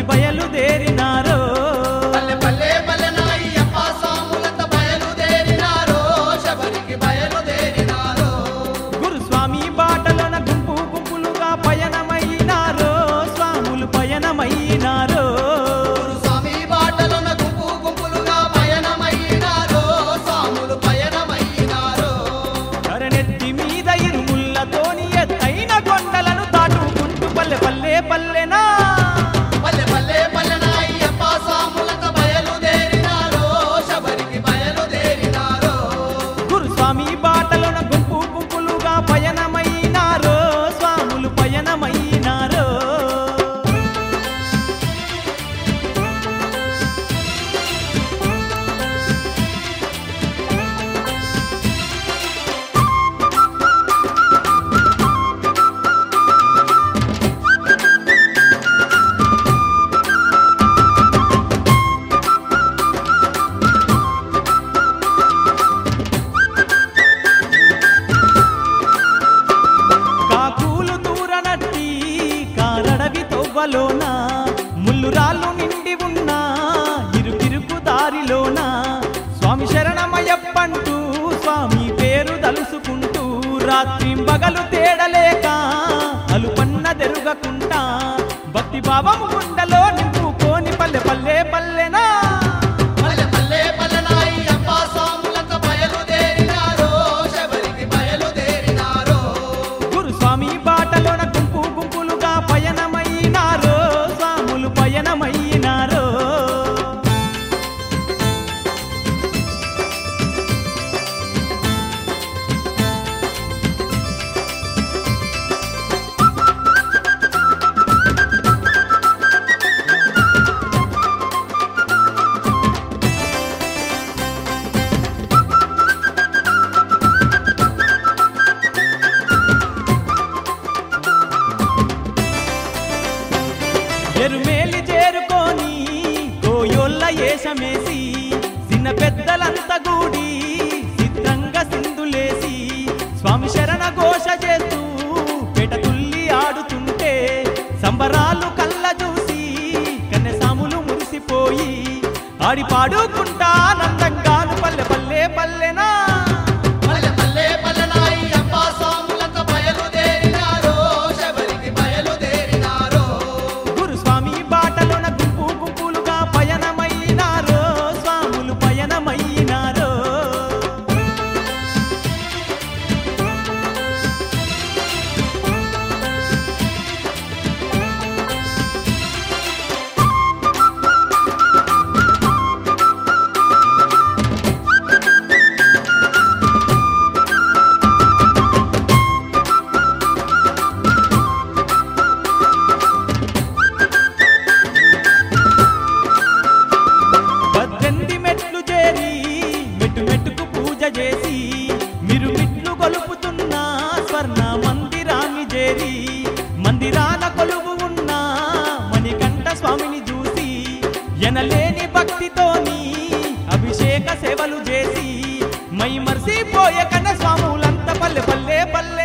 బయలుదేరినారో పల్లె పల్లె పల్లెన అయ్యప్ప స్వాములంత బయలుదేరినారో శబరికి బయలుదేరినారో గురుస్వామి బాటలోన గుంపు గుంపులుగా పయనమైనారో స్వాములు పయనమైనారో స్వామి బాటలోన గుంపు గుంపులుగా పయనమైనారో స్వాములు పయనమైనారో కరనెత్తి మీద ఇరుముల్లతోని ఎత్తైన కొండలను దాటుకుంటూ పల్లె పల్లె పల్లెనా పల్లె పల్లె పల్లెన అయ్యప్ప స్వాములంత బయలుదేరినారో శబరికి బయలుదేరినారో గురుస్వామి బాటలోన గుంపు గుంపులుగా పయనమైనారో స్వాములు పయనమైనారో కాకులు దూరనట్టి కారడవి తొవ్వలోన ముళ్ళు రాళ్ళు నిండి ఉన్న ఇరుకిరుకు దారిలోన స్వామి శరణమయ్యప్పంటూ స్వామి పేరు తలుసుకుంటూ రాత్రి పగలు తేడలేక అలుపన్న తెరుగకుంటా భక్తి భావం గుండెలో నింపుకోని పల్లె పల్లె పల్లెనా పల్లె పల్లె పల్లెన అయ్యప్ప స్వాములంత బయలుదేరినారో శబరికి బయలుదేరినారో గురుస్వామి బాటలోన గుంపు గుంపులుగా పయనమైనారో స్వాములు పయనమైనారో ఎరుమేలి చేరుకొని కోయోళ్ళ ఏషమేసి చిన్న పెద్దలంతా గూడి సిద్ధంగా సింధులేసి స్వామి శరణ ఘోష చేస్తూ పెటతుల్లి ఆడుతుంటే సంబరాలు కళ్ళ చూసి కన్నెసాములు మురిసిపోయి ఆడి పాడుకుంటా ఆనందంగాను పల్లె పల్లె పల్లెనా పల్లె పల్లె పల్లెన అయ్యప్ప స్వాములంత బయలుదేరినారో శబరికి బయలుదేరినారో గురుస్వామి బాటలోన గుంపు గుంపులుగా పయనమైనారో స్వాములు పయనమైనారో పద్దెనిమిది మెట్లు చేరి మెట్టు మెట్టుకు పూజ చేసి మీరు మిట్లు కొలుపుతున్న స్వర్ణ మందిరాన్ని చేరి మందిరాన కొలువు ఉన్న మణికంఠ స్వామిని చూసి ఎనలేని భక్తితోని అభిషేక సేవలు చేసి మై మర్సిపోయే కన్న స్వాములంత పల్లె పల్లె పల్లె